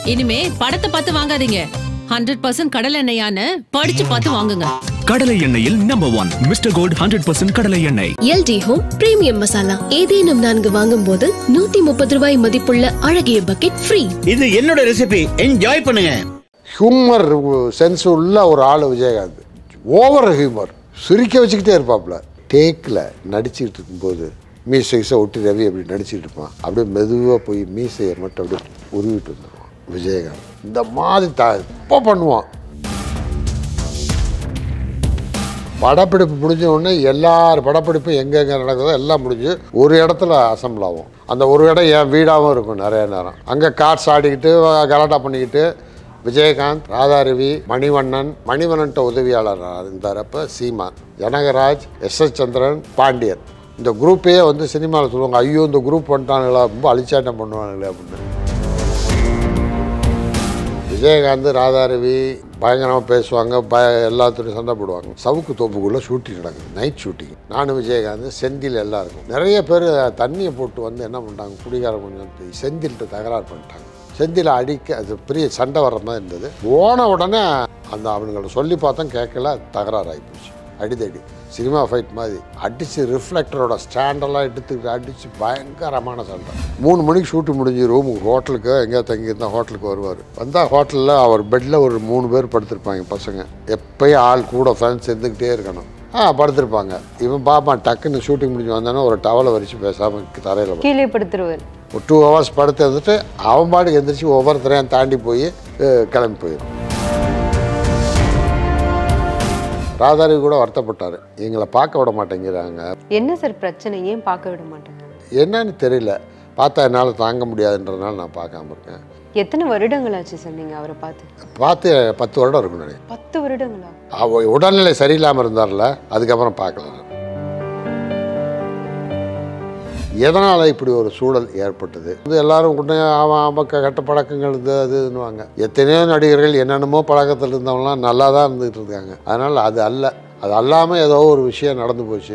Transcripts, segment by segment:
இனிமே படத்தை பார்த்து வாங்காதீங்க ஹண்ட்ரட் பர்சன்ட் கடல் எண்ணெயான்னு படிச்சு பார்த்து வாங்குங்க கடலை எண்ணெயில் number one Mister Gold hundred percent கடலை எண்ணெய் எல்டி ஹோம் பிரீமியம் மசாலா ஏதேனும் நான்கு வாங்கும் போது நூத்தி முப்பது ரூபாய் மதிப்புள்ள அழகிய பக்கெட் ஃப்ரீ இது என்னோட ரெசிபி என்ஜாய் பண்ணுங்க ஹியூமர் சென்ஸ் உள்ள ஒரு ஆள் விஜயகாந்த் ஓவர் ஹியூமர் சிரிக்க வச்சுக்கிட்டே இருப்பாப்புல டேக்கில் நடிச்சுக்கிட்டு இருக்கும்போது மீசை கிசை ஒட்டி ரவி அப்படி நடிச்சுக்கிட்டு இருப்பான் அப்படியே மெதுவாக போய் மீசையை மட்டும் அப்படியே உருவிட்டு வந்துடுவான் விஜயகாந்த் இந்த மாதிரி த இப்போ பண்ணுவான் படப்பிடிப்பு முடிஞ்ச உடனே எல்லார் படப்பிடிப்பும் எங்கெங்கே நடக்குதோ எல்லாம் முடிஞ்சு ஒரு இடத்துல அசம்பிள் ஆகும் அந்த ஒரு இடம் என் வீடாகவும் இருக்கும் நிறைய நேரம் அங்கே கார்ட்ஸ் ஆடிக்கிட்டு கலாட்டா பண்ணிக்கிட்டு விஜயகாந்த் ராதாரவி மணிவண்ணன் மணிவண்ணன்ட்ட உதவியாளர் இருந்தாரப்ப சீமான் ஜனகராஜ் எஸ் எஸ் சந்திரன் பாண்டியன் இந்த குரூப்பே வந்து சினிமாவில் சொல்லுவாங்க ஐயோ இந்த குரூப் வந்துட்டானுங்களா ரொம்ப அழிச்சாட்டம் பண்ணுவானுங்களே அப்படின்னு விஜயகாந்த் ராதாரவி பயங்கரமாக பேசுவாங்க பய எல்லாத்துலையும் சண்டை போடுவாங்க சவுக்கு தோப்புக்குள்ளே ஷூட்டிங் நடக்குது நைட் ஷூட்டிங் நானும் விஜயகாந்த் செந்தில் எல்லாம் இருக்கும் நிறைய பேர் தண்ணியை போட்டு வந்து என்ன பண்ணிட்டாங்க குடிகாரம் கொஞ்சம் செந்தில்கிட்ட தகராறு பண்ணிட்டாங்க செந்தில் அடிக்க அது பெரிய சண்டை வர்ற மாதிரி இருந்தது போன உடனே அந்த அவனுங்களை சொல்லி பார்த்தோம் கேட்கல தகராறு ஆகிப்போச்சு அடிதடி சினிமா ஃபைட் மாதிரி அடித்து ரிஃப்ளெக்டரோட ஸ்டாண்டெல்லாம் எடுத்துக்கிட்டு அடித்து பயங்கரமான சண்டை மூணு மணிக்கு ஷூட்டு முடிஞ்சு ரூமுக்கு ஹோட்டலுக்கு எங்கேயா தங்கியிருந்தா ஹோட்டலுக்கு வருவார் வந்தால் ஹோட்டலில் அவர் பெட்டில் ஒரு மூணு பேர் படுத்திருப்பாங்க பசங்க எப்பயும் ஆள் கூட ஃப்ரெண்ட்ஸ் இருந்துக்கிட்டே இருக்கணும் ஆ படுத்திருப்பாங்க இவன் பாப்பான் டக்குன்னு ஷூட்டிங் முடிஞ்சு வந்தானே ஒரு டவலை வரிச்சு பேசாமல் தரையில் கீழே படுத்துருவார் ஒரு டூ ஹவர்ஸ் படுத்து இருந்துட்டு அவன் பாட்டுக்கு எந்திரிச்சு ஒவ்வொருத்தரையும் தாண்டி போய் அஹ், கிளம்பி போயிடும் ராதாரவி கூட வருத்தப்பட்டார் எங்களை பார்க்க விட மாட்டேங்கிறாங்க என்ன சார் பிரச்சனை ஏன் பார்க்க விட மாட்டாங்க என்னன்னு தெரியல பார்த்தா என்னால் தாங்க முடியாதுன்றதுனால நான் பார்க்காம இருக்கேன் எத்தனை வருடங்கள் ஆச்சு சார் நீங்க அவரை பார்த்து பார்த்து பத்து வருடம் இருக்கும் நினைக்கிறேன் பத்து வருடங்களா அவ உடல்நிலை சரியில்லாமல் இருந்தார்ல அதுக்கப்புறம் பார்க்கல நான். எதனால் இப்படி ஒரு சூழல் ஏற்பட்டது இது எல்லாரும் கூட அவன் அவன் க- கெட்ட பழக்கங்கள் இது அது இதுன்னுவாங்க எத்தனையோ நடிகர்கள் என்னென்னமோ பழக்கத்தில் இருந்தவங்களாம் நல்லா தான் இருந்துகிட்டு இருக்காங்க அதனால் அது அல்ல அது அல்லாமல் ஏதோ ஒரு விஷயம் நடந்து போச்சு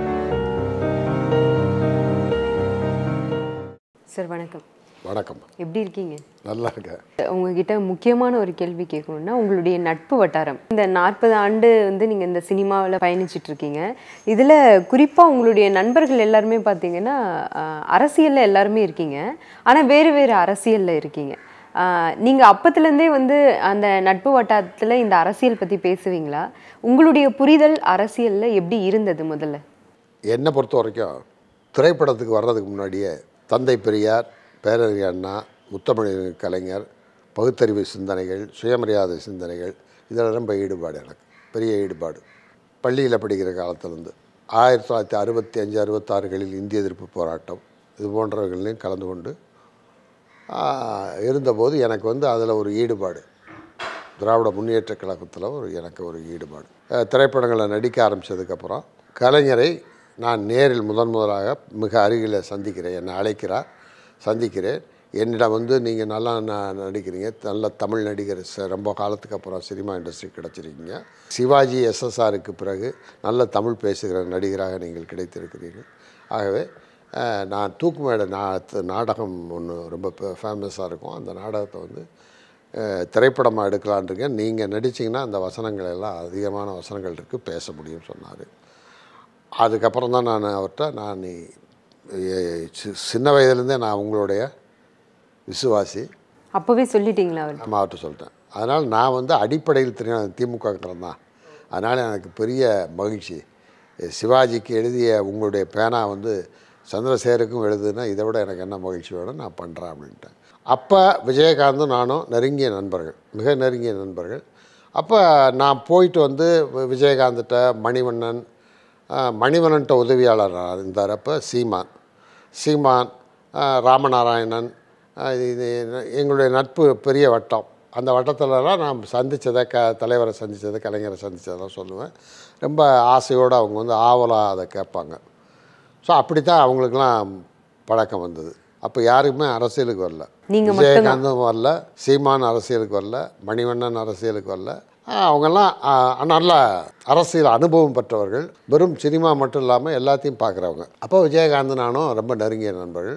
சார் வணக்கம் வணக்கம் எப்படி இருக்கீங்க நல்லா இருக்கேன் உங்ககிட்ட முக்கியமான ஒரு கேள்வி கேட்கணும்னா உங்களுடைய நட்பு வட்டாரம் இந்த நாற்பது ஆண்டு வந்து நீங்கள் இந்த சினிமாவில் பயணிச்சிட்டு இருக்கீங்க இதில் குறிப்பாக உங்களுடைய நண்பர்கள் எல்லாருமே பார்த்தீங்கன்னா அரசியலில் எல்லாருமே இருக்கீங்க ஆனால் வேறு வேறு அரசியலில் இருக்கீங்க நீங்கள் அப்பத்துலேருந்தே வந்து அந்த நட்பு வட்டாரத்தில் இந்த அரசியல் பற்றி பேசுவீங்களா உங்களுடைய புரிதல் அரசியலில் எப்படி இருந்தது முதல்ல என்னை பொறுத்த வரைக்கும் திரைப்படத்துக்கு வர்றதுக்கு முன்னாடியே தந்தை பெரியார் பேரறிஞர் அண்ணா முத்தமிழ் கலைஞர் பகுத்தறிவு சிந்தனைகள் சுயமரியாதை சிந்தனைகள் இதில் ரொம்ப ஈடுபாடு எனக்கு பெரிய ஈடுபாடு பள்ளியில் படிக்கிற காலத்திலேருந்து ஆயிரத்தி தொள்ளாயிரத்தி அறுபத்தி அஞ்சு அறுபத்தாறுகளில் இந்திய எதிர்ப்பு போராட்டம் இது போன்றவர்களையும் கலந்து கொண்டு ஆஹ், இருந்தபோது எனக்கு வந்து அதில் ஒரு ஈடுபாடு திராவிட முன்னேற்ற கழகத்தில் ஒரு எனக்கு ஒரு ஈடுபாடு அஹ், திரைப்படங்களை நடிக்க ஆரம்பித்ததுக்கப்புறம் கலைஞரை நான் நேரில் முதன் முதலாக மிக அருகில் சந்திக்கிறேன் என்னை அழைக்கிறார் சந்திக்கிறேன் என்னிடம் வந்து நீங்கள் நல்லா ந- நடிக்கிறீங்க நல்ல தமிழ் நடிகர் ச- ரொம்ப காலத்துக்கு அப்புறம் சினிமா இண்டஸ்ட்ரி கிடச்சிருக்கீங்க சிவாஜி எஸ்எஸ்ஆருக்கு பிறகு நல்ல தமிழ் பேசுகிற நடிகராக நீங்கள் கிடைத்திருக்கிறீர்கள் ஆகவே அஹ், நான் தூக்கு மேடை நா நாடகம் ஒன்று ரொம்ப ஃபேமஸாக இருக்கும் அந்த நாடகத்தை வந்து அஹ், திரைப்படமாக எடுக்கலான் இருக்கேன் நீங்கள் நடிச்சிங்கன்னா அந்த வசனங்கள் எல்லாம் அதிகமான வசனங்கள் இருக்குது பேச முடியும்னு சொன்னார் அதுக்கப்புறம் தான் நான் அவர்கிட்ட நான் நீ- எ- சி- சின்ன வயதுலேருந்தே நான் உங்களுடைய விசுவாசி அப்போவே சொல்லிட்டீங்களா அவர் நம்ம அவர்கிட்ட சொல்லிட்டேன் அதனால் நான் வந்து அடிப்படையில் தெரியும் திமுகங்கிறேன் தான் அதனால் எனக்கு பெரிய மகிழ்ச்சி சிவாஜிக்கு எழுதிய உங்களுடைய பேனா வந்து சந்திரசேகருக்கும் எழுதுனா இதை விட எனக்கு என்ன மகிழ்ச்சி வேணும் நான் பண்ணுறேன் அப்படின்ட்டேன் அப்போ விஜயகாந்தும் நானும் நெருங்கிய நண்பர்கள் மிக நெருங்கிய நண்பர்கள் அப்போ நான் போயிட்டு வந்து வி- விஜயகாந்த்கிட்ட மணிவண்ணன் ஆஹ், மணிவண்ணன்ட்ட உதவியாளர் இருந்தார் அப்போ சீமான் சீமான் ஆஹ், ராமநாராயணன் ஆஹ், இது எங்களுடைய நட்பு பெரிய வட்டம் அந்த வட்டத்துலலாம் நான் சந்தித்ததை க தலைவரை சந்தித்ததை கலைஞரை சந்தித்ததெல்லாம் சொல்லுவேன் ரொம்ப ஆசையோடு அவங்க வந்து ஆவலாக அதை கேட்பாங்க ஸோ அப்படி தான் அவங்களுக்கெல்லாம் பழக்கம் வந்தது அப்போ யாருக்குமே அரசியலுக்கு வரல நீங்க மட்டும்தான். விஜயகாந்தும் வரல சீமான் அரசியலுக்கு வரல மணிவண்ணன் அரசியலுக்கு வரல ஆஹ் அவங்கெல்லாம் ஆஹ், நல்ல அரசியல் அனுபவம் பெற்றவர்கள் வெறும் சினிமா மட்டும் இல்லாமல் எல்லாத்தையும் பார்க்குறவங்க அப்போ விஜயகாந்த் நானும் ரொம்ப நெருங்கிய நண்பர்கள்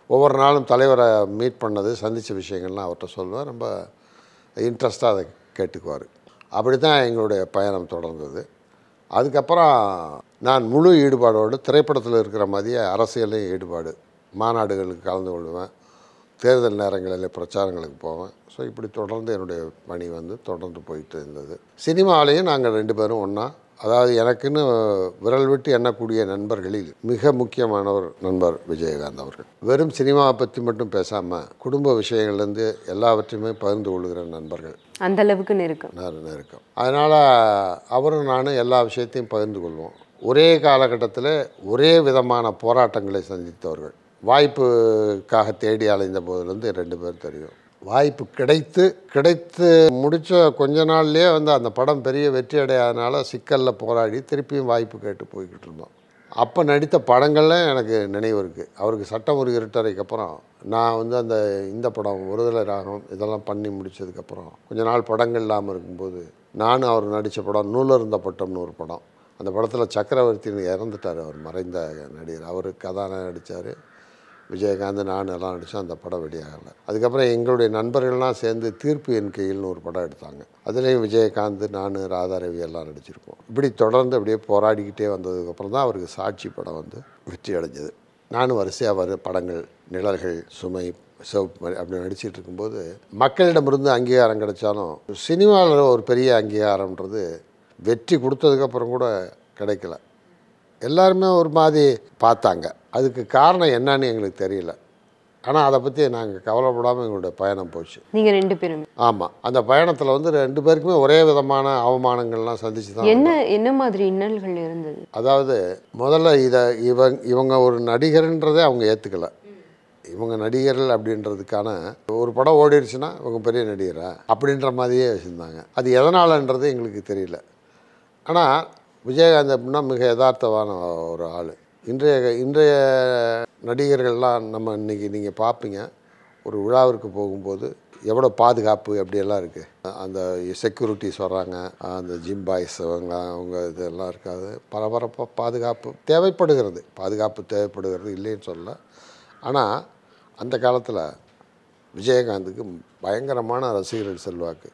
ஒவ்வொரு நாளும் தலைவரை மீட் பண்ணது சந்தித்த விஷயங்கள்லாம் அவர்கிட்ட சொல்லுவேன் ரொம்ப இன்ட்ரெஸ்ட்டாக அதை கேட்டுக்குவார் அப்படி தான் எங்களுடைய பயணம் தொடர்ந்தது அதுக்கப்புறம் நான் முழு ஈடுபாடோடு திரைப்படத்தில் இருக்கிற மாதிரியே அரசியலையும் ஈடுபாடு மாநாடுகளுக்கு கலந்து கொள்வேன் தேர்தல் நேரங்களில் பிரச்சாரங்களுக்கு போவேன் ஸோ இப்படி தொடர்ந்து என்னுடைய பணி வந்து தொடர்ந்து போயிட்டு இருந்தது சினிமாவிலையும் நாங்கள் ரெண்டு பேரும் ஒன்றா அதாவது எனக்குன்னு விரல் விட்டு எண்ணக்கூடிய நண்பர்களில் மிக முக்கியமானவர் நண்பர் விஜயகாந்த் அவர்கள் வெறும் சினிமாவை பற்றி மட்டும் பேசாமல் குடும்ப விஷயங்கள்லேருந்து எல்லாவற்றையுமே பகிர்ந்து கொள்கிற நண்பர்கள் அந்த அளவுக்கு நெருக்கம் நேரம் இருக்கும் அதனால் அவரும் நானும் எல்லா விஷயத்தையும் பகிர்ந்து கொள்வோம் ஒரே காலகட்டத்தில் ஒரே விதமான போராட்டங்களை சந்தித்தவர்கள் வாய்ப்புக்காக தேடி அலைந்த போதுலேருந்து ரெண்டு பேரும் தெரியும் வாய்ப்பு கிடைத்து கிடைத்து முடித்த கொஞ்ச நாள்லேயே வந்து அந்த படம் பெரிய வெற்றி அடையாதனால சிக்கலில் போராடி திருப்பியும் வாய்ப்பு கேட்டு போய்கிட்டு இருந்தோம் அப்போ நடித்த படங்கள்ல எனக்கு நினைவு இருக்குது அவருக்கு சட்டம் ஒரு இருட்டறைக்கு அப்புறம் நான் வந்து அந்த இந்த படம் ஒருதலை ராகம் இதெல்லாம் பண்ணி முடிச்சதுக்கப்புறம் கொஞ்ச நாள் படங்கள் இல்லாமல் இருக்கும்போது நானும் அவர் நடித்த படம் நூலருந்த பட்டம்னு ஒரு படம் அந்த படத்தில் சக்கரவர்த்தின்னு இறந்துட்டார் அவர் மறைந்த நடிகர் அவர் கதாநாயகன் நடித்தார் விஜயகாந்த் நான் எல்லாம் நடித்தோம் அந்த படம் வெளியாகலை அதுக்கப்புறம் எங்களுடைய நண்பர்கள்லாம் சேர்ந்து தீர்ப்பு என் கையில்னு ஒரு படம் எடுத்தாங்க அதுலேயும் விஜயகாந்த் நான் ராதாரவி எல்லாம் நடிச்சிருப்போம் இப்படி தொடர்ந்து அப்படியே போராடிக்கிட்டே வந்ததுக்கப்புறம் தான் அவருக்கு சாட்சி படம் வந்து வெற்றி அடைஞ்சது நானும் வரிசையாக வர படங்கள் நிழல்கள் சுமை சிவப்பு மணி அப்படி நடிச்சிட்டு இருக்கும்போது மக்களிடமிருந்து அங்கீகாரம் கிடைச்சாலும் சினிமாவில் ஒரு பெரிய அங்கீகாரம்ன்றது வெற்றி கொடுத்ததுக்கப்புறம் கூட கிடைக்கல எல்லாருமே ஒரு மாதிரி பார்த்தாங்க அதுக்கு காரணம் என்னன்னு எங்களுக்கு தெரியல ஆனால் அதை பற்றி நாங்கள் கவலைப்படாமல் எங்களுடைய பயணம் போச்சு நீங்க ரெண்டு பேருமே ஆமாம் அந்த பயணத்தில் வந்து ரெண்டு பேருக்குமே ஒரே விதமான அவமானங்கள்லாம் சந்திச்சு தான் என்ன என்ன மாதிரி இன்னல்கள் இருந்தது அதாவது முதல்ல இதை இவங் இவங்க ஒரு நடிகர்ன்றதை அவங்க ஏற்றுக்கல இவங்க நடிகர்கள் அப்படின்றதுக்கான ஒரு படம் ஓடிடுச்சுன்னா இவங்க பெரிய நடிகரா அப்படின்ற மாதிரியே வச்சுருந்தாங்க அது எதனாலன்றது எங்களுக்கு தெரியல ஆனால் விஜயகாந்த் அப்படின்னா மிக யதார்த்தமான ஒரு ஆள் இன்றைய இன்றைய நடிகர்கள்லாம் நம்ம இன்னைக்கு நீங்கள் பார்ப்பீங்க ஒரு விழாவிற்கு போகும்போது எவ்வளோ பாதுகாப்பு அப்படியெல்லாம் இருக்குது அந்த செக்யூரிட்டிஸ் வர்றாங்க அந்த ஜிம் பாய்ஸ் அவங்க அவங்க இதெல்லாம் இருக்காது பரபரப்பாக பாதுகாப்பு தேவைப்படுகிறது பாதுகாப்பு தேவைப்படுகிறது இல்லைன்னு சொல்ல ஆனால் அந்த காலத்தில் விஜயகாந்துக்கு பயங்கரமான ரசிகர்கள் செல்வாக்கு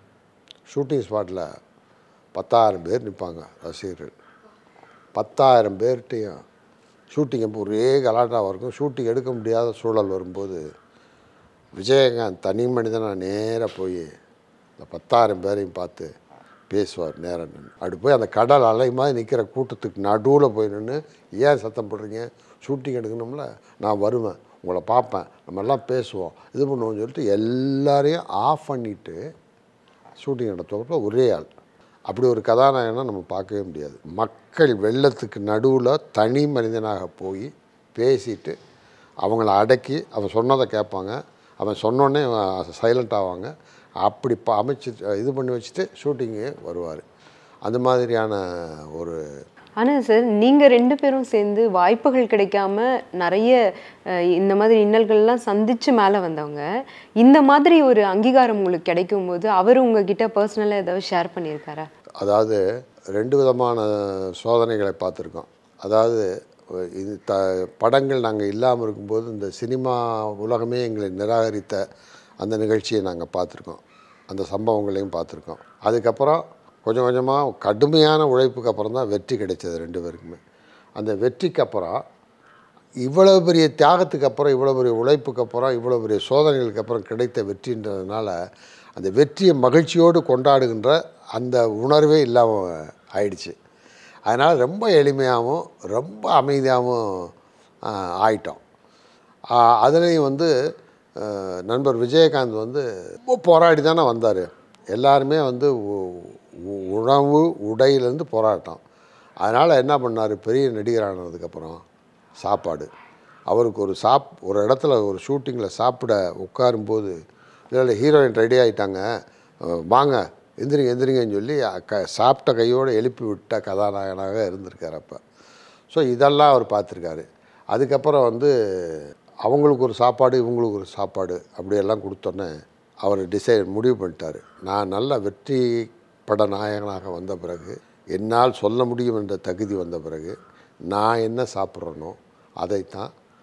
ஷூட்டிங் ஸ்பாட்டில் பத்தாயிரம் பேர் நிற்பாங்க ரசிகர்கள் பத்தாயிரம் பேர்கிட்டையும் ஷூட்டிங் அப்போ ஒரே கலாட்டாக இருக்கும் ஷூட்டிங் எடுக்க முடியாத சூழல் வரும்போது விஜயகாந்த் தனி மனிதனாக நேராக போய் இந்த பத்தாயிரம் பேரையும் பார்த்து பேசுவார் நேரம் நின்று அப்படி போய் அந்த கடல் அலை மாதிரி நிற்கிற கூட்டத்துக்கு நடுவில் போய் நின்று ஏன் சத்தம் போடுறீங்க ஷூட்டிங் எடுக்கணும்ல நான் வருவேன் உங்களை பார்ப்பேன் நம்ம எல்லாம் பேசுவோம் இது பண்ணுவோம்னு சொல்லிட்டு எல்லாரையும் ஆஃப் பண்ணிவிட்டு ஷூட்டிங் நடத்துவப்ப ஒரே ஆள் அப்படி ஒரு கதாநாயகனை நம்ம பார்க்கவே முடியாது மக்கள் வெள்ளத்துக்கு நடுவில் தனி மனிதனாக போய் பேசிட்டு அவங்கள அடக்கி அவன் சொன்னதை கேட்பாங்க அவன் சொன்னோடனே சைலண்ட் ஆவாங்க அப்படி ப அமைச்சு இது பண்ணி வச்சுட்டு ஷூட்டிங்கு வருவார் அந்த மாதிரியான ஒரு ஆனா சார் நீங்க ரெண்டு பேரும் சேர்ந்து வாய்ப்புகள் கிடைக்காம நிறைய அஹ், இந்த மாதிரி இன்னல்கள்லாம் சந்திச்சு மேல வந்தவங்க இந்த மாதிரி ஒரு அங்கீகாரம் உங்களுக்கு கிடைக்கும் போது அவர் உங்ககிட்ட பர்சனலா ஏதாவது ஷேர் பண்ணியிருக்காரா அதாவது ரெண்டு விதமான சோதனைகளை பார்த்துருக்கோம் அதாவது இது த படங்கள் நாங்கள் இல்லாமல் இருக்கும்போது இந்த சினிமா உலகமே எங்களை நிராகரித்த அந்த நிகழ்ச்சியை நாங்கள் பார்த்துருக்கோம் அந்த சம்பவங்களையும் பார்த்துருக்கோம் அதுக்கப்புறம் கொஞ்சம் கொஞ்சமாக கடுமையான உழைப்புக்கு அப்புறம் தான் வெற்றி கிடைச்சது ரெண்டு பேருக்குமே அந்த வெற்றிக்கு அப்புறம் இவ்வளவு பெரிய தியாகத்துக்கு அப்புறம் இவ்வளோ பெரிய உழைப்புக்கு அப்புறம் இவ்வளோ பெரிய சோதனைகளுக்கு அப்புறம் கிடைத்த வெற்றின்றதுனால அந்த வெற்றியை மகிழ்ச்சியோடு கொண்டாடுகின்ற அந்த உணர்வே இல்லாமல் ஆயிடுச்சு அதனால் ரொம்ப எளிமையாகவும் ரொம்ப அமைதியாகவும் ஆஹ், ஆயிட்டோம் ஆஹ், அதுலேயும் வந்து ஆஹ், நண்பர் விஜயகாந்த் வந்து ரொம்ப போராடி தானே வந்தார் எல்லாருமே வந்து உ- உ- உணவு உடையிலேருந்து போராட்டம் அதனால் என்ன பண்ணார் பெரிய நடிகரானதுக்கப்புறம் சாப்பாடு அவருக்கு ஒரு சாப் ஒரு இடத்துல ஒரு ஷூட்டிங்கில் சாப்பிட உட்காரும்போது இல்லை ஹீரோயின் ரெடி ஆகிட்டாங்க வாங்க எந்திரிங்க எந்திரிங்கன்னு சொல்லி க சாப்பிட்ட கையோடு எழுப்பி விட்ட கதாநாயகனாக இருந்திருக்கார் அப்போ ஸோ இதெல்லாம் அவர் பார்த்துருக்காரு அதுக்கப்புறம் வந்து அவங்களுக்கு ஒரு சாப்பாடு இவங்களுக்கு ஒரு சாப்பாடு அப்படியெல்லாம் கொடுத்தோன்னே அவர் டிசைட் முடிவு பண்ணிட்டார் நான் நல்ல வெற்றி பட நாயகனாக வந்த பிறகு என்னால் சொல்ல முடியும் என்ற தகுதி வந்த பிறகு நான் என்ன சாப்பிட்றேனோ அதைத்தான்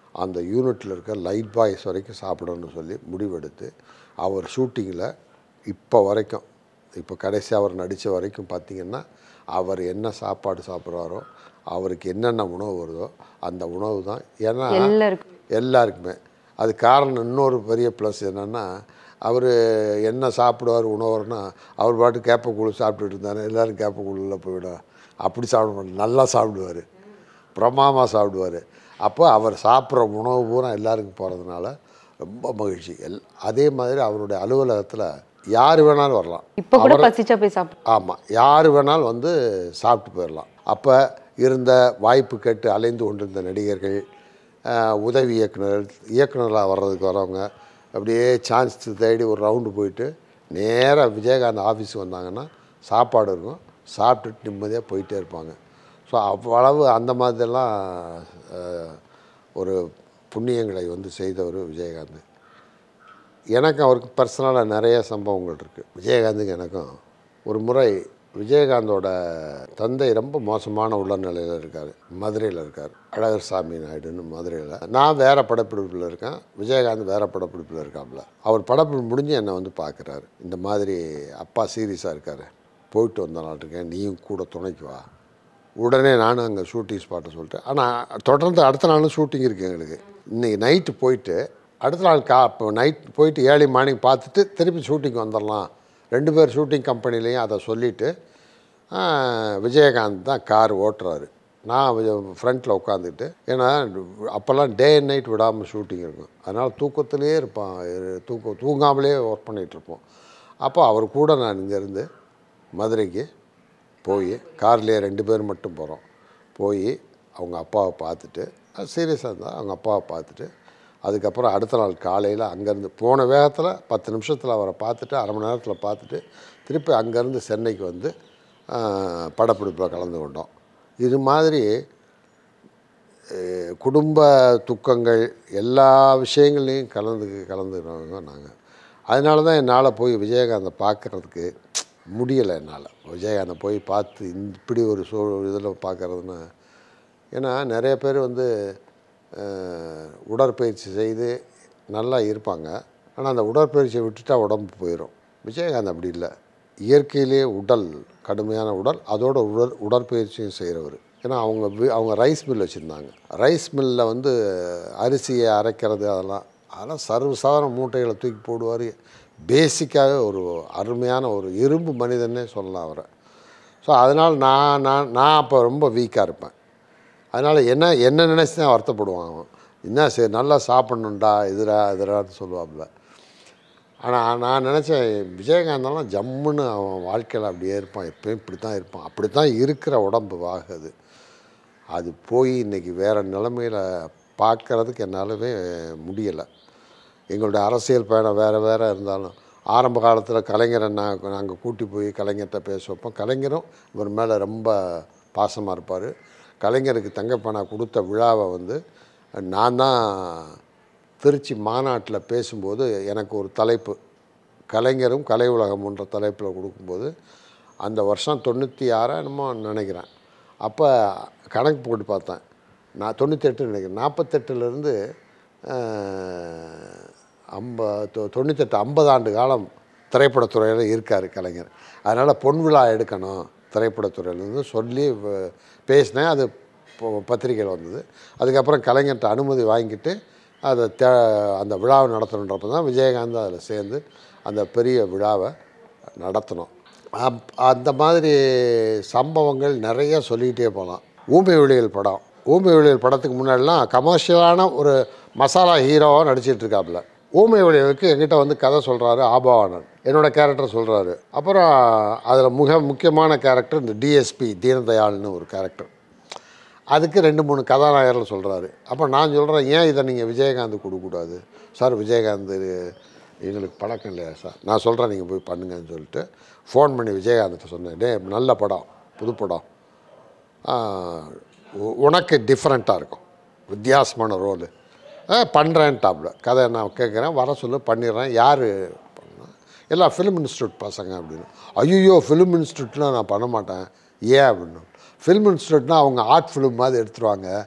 அந்த யூனிட்டில் இருக்க லைட் பாய்ஸ் வரைக்கும் சாப்பிடணும்னு சொல்லி முடிவெடுத்து அவர் ஷூட்டிங்கில் இப்போ வரைக்கும் இப்போ கடைசி அவர் நடித்த வரைக்கும் பார்த்தீங்கன்னா அவர் என்ன சாப்பாடு சாப்பிட்றாரோ அவருக்கு என்னென்ன உணவு வருதோ அந்த உணவு தான் ஏன்னா எல்லாருக்கும் எல்லாருக்குமே அது காரணம் இன்னொரு பெரிய ப்ளஸ் என்னென்னா அவர் என்ன சாப்பிடுவார் உணவுனா அவர் பாட்டு கேப்பக்கூழ் சாப்பிட்டுட்டு இருந்தாரு எல்லோரும் கேப்பக்கூழில் போயிடும் அப்படி சாப்பிட மாட்டார் நல்லா சாப்பிடுவார் பிரமாமா சாப்பிடுவார் அப்போ அவர் சாப்பிட்ற உணவு பூரா எல்லாருக்கும் போகிறதுனால ரொம்ப மகிழ்ச்சி எல் அதே மாதிரி அவருடைய அலுவலகத்தில் யார் வேணாலும் வரலாம் இப்போ கூட பசிச்சா போய் சாப்பிடு ஆமாம் யார் வேணாலும் வந்து சாப்பிட்டு போயிடலாம் அப்போ இருந்த வாய்ப்பு கேட்டு அலைந்து கொண்டிருந்த நடிகர்கள் அஹ், உதவி இயக்குனர் இயக்குனராக வர்றதுக்கு வரவங்க அப்படியே சான்ஸ் தேடி ஒரு ரவுண்டு போயிட்டு நேராக விஜயகாந்த் ஆஃபீஸுக்கு வந்தாங்கன்னா சாப்பாடு இருக்கும் சாப்பிட்டுட்டு நிம்மதியாக போயிட்டே இருப்பாங்க ஸோ அவ்வளவு அந்த மாதிரிலாம் அஹ், ஒரு புண்ணியங்களை வந்து செய்தவர் விஜயகாந்த் எனக்கு அவருக்கு பர்சனலாக நிறைய சம்பவங்கள் இருக்குது விஜயகாந்துக்கு எனக்கும் ஒரு முறை விஜயகாந்தோட தந்தை ரொம்ப மோசமான உடல்நிலையில் இருக்கார் மதுரையில் இருக்கார் அழகர் சாமி நாயுடுன்னு மதுரையில் நான் வேறு படப்பிடிப்பில் இருக்கேன் விஜயகாந்த் வேறு படப்பிடிப்பில் இருக்காப்புல அவர் படப்பிடிப்பு முடிஞ்சு என்னை வந்து பார்க்குறாரு இந்த மாதிரி அப்பா சீரியஸாக இருக்கார் போயிட்டு வந்த நாள் இருக்கேன் நீயும் கூட துணைக்கு வா உடனே நானும் அங்கே ஷூட்டிங் ஸ்பாட்டை சொல்லிட்டேன் ஆனால் தொடர்ந்து அடுத்த நாளும் ஷூட்டிங் இருக்குது எங்களுக்கு இன்றைக்கி நைட்டு போயிட்டு அடுத்த நாள் கா இப்போ நைட் போயிட்டு ஏர்லி மார்னிங் பார்த்துட்டு திருப்பி ஷூட்டிங் வந்துடலாம் ரெண்டு பேர் ஷூட்டிங் கம்பெனிலையும் அதை சொல்லிவிட்டு விஜயகாந்த் தான் கார் ஓட்டுறாரு நான் ஃப்ரண்ட்டில் உட்காந்துட்டு ஏன்னா அப்போல்லாம் டே அண்ட் நைட் விடாமல் ஷூட்டிங் இருக்கும் அதனால் தூக்கத்திலே இருப்பான் இரு- தூக்க தூங்காமலே ஒர்க் பண்ணிகிட்ருப்போம் அப்போ அவர் கூட நான் இங்கேருந்து மதுரைக்கு போய் கார்லேயே ரெண்டு பேர் மட்டும் போகிறோம் போய் அவங்க அப்பாவை பார்த்துட்டு அது சீரியஸாக இருந்தால் அவங்க அப்பாவை பார்த்துட்டு அதுக்கப்புறம் அடுத்த நாள் காலையில் அங்கேருந்து போன வேகத்தில் பத்து நிமிஷத்தில் அவரை பார்த்துட்டு அரை மணி நேரத்தில் பார்த்துட்டு திருப்பி அங்கேருந்து சென்னைக்கு வந்து ஆஹ், படப்பிடிப்பில் கலந்து கொண்டோம் இது மாதிரி அஹ், குடும்ப துக்கங்கள் எல்லா விஷயங்கள்லையும் கலந்து கலந்துக்கிறவங்க நாங்கள் அதனால தான் என்னால் போய் விஜயகாந்தை பார்க்குறதுக்கு முடியலை என்னால் விஜயகாந்தை போய் பார்த்து இந்த- இப்படி ஒரு சூ இதில் பார்க்குறதுன்னா ஏன்னா நிறைய பேர் வந்து அஹ், உடற்பயிற்சி செய்து நல்லா இருப்பாங்க ஆனால் அந்த உடற்பயிற்சியை விட்டுட்டா உடம்பு போயிடும் விஜயகாந்த் அப்படி இல்லை இயற்கையிலே உடல் கடுமையான உடல் அதோட உடல் உடற்பயிற்சியும் செய்கிறவர் ஏன்னா அவங்க வி- அவங்க ரைஸ் மில் வச்சுருந்தாங்க ரைஸ் மில்லில் வந்து அரிசியை அரைக்கிறது அதெல்லாம் அதெல்லாம் சர்வசாதாரண மூட்டைகளை தூக்கி போடுவார் பேசிக்காகவே ஒரு அருமையான ஒரு இரும்பு மனிதனே சொல்லலாம் அவரை ஸோ அதனால் நான் நான் நான் அப்போ ரொம்ப வீக்காக இருப்பேன் அதனால் என்ன என்ன நினச்சி தான் வருத்தப்படுவான் அவன் என்ன சரி நல்லா சாப்பிட்ணுண்டா எதிரா எதிரான்னு சொல்லுவாப்புல ஆனால் நான் நினச்சேன் விஜயகாந்தெல்லாம் ஜம்முன்னு அவன் வாழ்க்கையில் அப்படியே இருப்பான் எப்பயும் இப்படி தான் இருப்பான் அப்படி தான் இருக்கிற உடம்பு வாகுது அது போய் இன்றைக்கி வேறு நிலமையில் பார்க்கறதுக்கு என்னாலவே முடியலை எங்களுடைய அரசியல் பயணம் வேறு வேறு இருந்தாலும் ஆரம்ப காலத்தில் கலைஞரை நான் நாங்கள் கூட்டி போய் கலைஞர்கிட்ட பேச வைப்போம் கலைஞரும் இவர் மேலே ரொம்ப பாசமாக இருப்பார் கலைஞருக்கு தங்கப்பணா கொடுத்த விழாவை வந்து நான் தான் திருச்சி மாநாட்டில் பேசும்போது எனக்கு ஒரு தலைப்பு கலைஞரும் கலை உலகம்ன்ற தலைப்பில் கொடுக்கும்போது அந்த வருஷம் தொண்ணூற்றி ஆறா என்னமோ நினைக்கிறேன் அப்போ கணக்கு போட்டு பார்த்தேன் நான் தொண்ணூத்தெட்டு நினைக்கிறேன் நாற்பத்தெட்டுலேருந்து ஐம்ப தொ- தொண்ணூத்தெட்டு ஐம்பது ஆண்டு காலம் திரைப்படத்துறையில் இருக்கார் கலைஞர் அதனால் பொன் விழா எடுக்கணும் திரைப்படத்துறையிலேருந்து சொல்லி வ- பேசினேன் அது பொ- பத்திரிக்கையில் வந்தது அதுக்கப்புறம் கலைஞர்கிட்ட அனுமதி வாங்கிட்டு அதை தே அந்த விழாவை நடத்தணுன்றப்ப தான் விஜயகாந்த் அதில் சேர்ந்து அந்த பெரிய விழாவை நடத்தினோம் அப்- அந்த மாதிரி சம்பவங்கள் நிறைய சொல்லிக்கிட்டே போகலாம் ஊமை விழியல் படம் ஊமை விழியல் படத்துக்கு முன்னாடிலாம் கமர்ஷியலான ஒரு மசாலா ஹீரோவாக நடிச்சிட்டு இருக்காப்புல ஊமை விழியலுக்கு எங்கிட்ட வந்து கதை சொல்கிறாரு ஆபாவானன் என்னோட கேரக்டர் சொல்கிறாரு அப்புறம் அதில் மிக முக்கியமான கேரக்டர் இந்த டிஎஸ்பி தீனதயாள்னு ஒரு கேரக்டர் அதுக்கு ரெண்டு மூணு கதாநாயகர்கள் சொல்கிறாரு அப்போ நான் சொல்கிறேன் ஏன் இதை நீங்கள் விஜயகாந்த் கொடுக்கக்கூடாது சார் விஜயகாந்த் எங்களுக்கு பழக்கம் இல்லையா சார் நான் சொல்கிறேன் நீங்கள் போய் பண்ணுங்கன்னு சொல்லிட்டு ஃபோன் பண்ணி விஜயகாந்த்கிட்ட சொன்னேன் டே நல்ல படம் புது படம் ஆஹ், உ- உனக்கு டிஃப்ரெண்ட்டாக இருக்கும் வித்தியாசமான ரோலு பண்ணுறேன்ட்டாப்புல கதை நான் கேட்குறேன் வர சொல்லு பண்ணிடுறேன் யார் எல்லாம் ஃபிலிம் இன்ஸ்டியூட் பசங்க அப்படின்னு ஐயோ ஃபிலிம் இன்ஸ்டியூட்லாம் நான் பண்ண மாட்டேன் ஏன் அப்படின்னு ஃபிலிம் இன்ஸ்டியூட்னா அவங்க ஆர்ட் ஃபிலிம் மாதிரி எடுத்துருவாங்க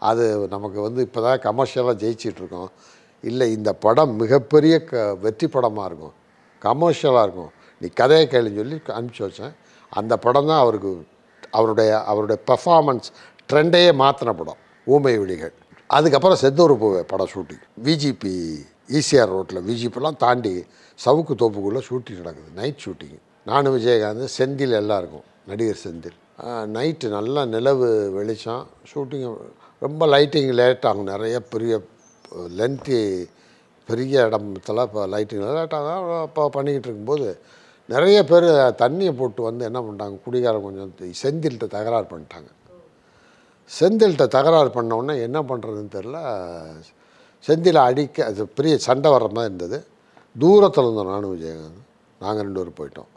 அது நமக்கு வந்து இப்போ தான் கமர்ஷியலாக ஜெயிச்சிட்ருக்கோம் இல்லை இந்த படம் மிகப்பெரிய க வெற்றி படமாக இருக்கும் கமர்ஷியலாக இருக்கும் நீ கதையை கேளுன்னு சொல்லி அனுப்பிச்சி வச்சேன் அந்த படம் தான் அவருக்கு அவருடைய அவருடைய பெர்ஃபார்மன்ஸ் ட்ரெண்டையே மாற்றின படம் ஊமை விழிகள் அதுக்கப்புறம் செந்தூர் பூவே படம் ஷூட்டிங் விஜிபி ஈசிஆர் ரோட்டில் விஜிபிலாம் தாண்டி சவுக்கு தோப்புக்குள்ளே ஷூட்டிங் நடக்குது நைட் ஷூட்டிங் நானும் விஜயகாந்த் செந்தில் எல்லாம் இருக்கும் நடிகர் செந்தில் நைட்டு நல்லா நிலவு வெளிச்சம் ஷூட்டிங் ரொம்ப லைட்டிங் லேட் ஆகும் நிறைய பெரிய லென்த்தி பெரிய இடத்துல இப்போ லைட்டிங் லேட் ஆகும் அப்போ பண்ணிக்கிட்டு இருக்கும்போது நிறைய பேர் தண்ணியை போட்டு வந்து என்ன பண்ணிட்டாங்க குடிகாரம் கொஞ்சம் செந்தில்கிட்ட தகராறு பண்ணிட்டாங்க செந்தில்கிட்ட தகராறு பண்ண உடனே என்ன பண்ணுறதுன்னு தெரில செந்திலை அடிக்க அது பெரிய சண்டை வர்ற மாதிரி இருந்தது தூரத்தில் இருந்தோம் நானும் விஜயகாந்த் நாங்கள் ரெண்டு பேரும் போயிட்டோம்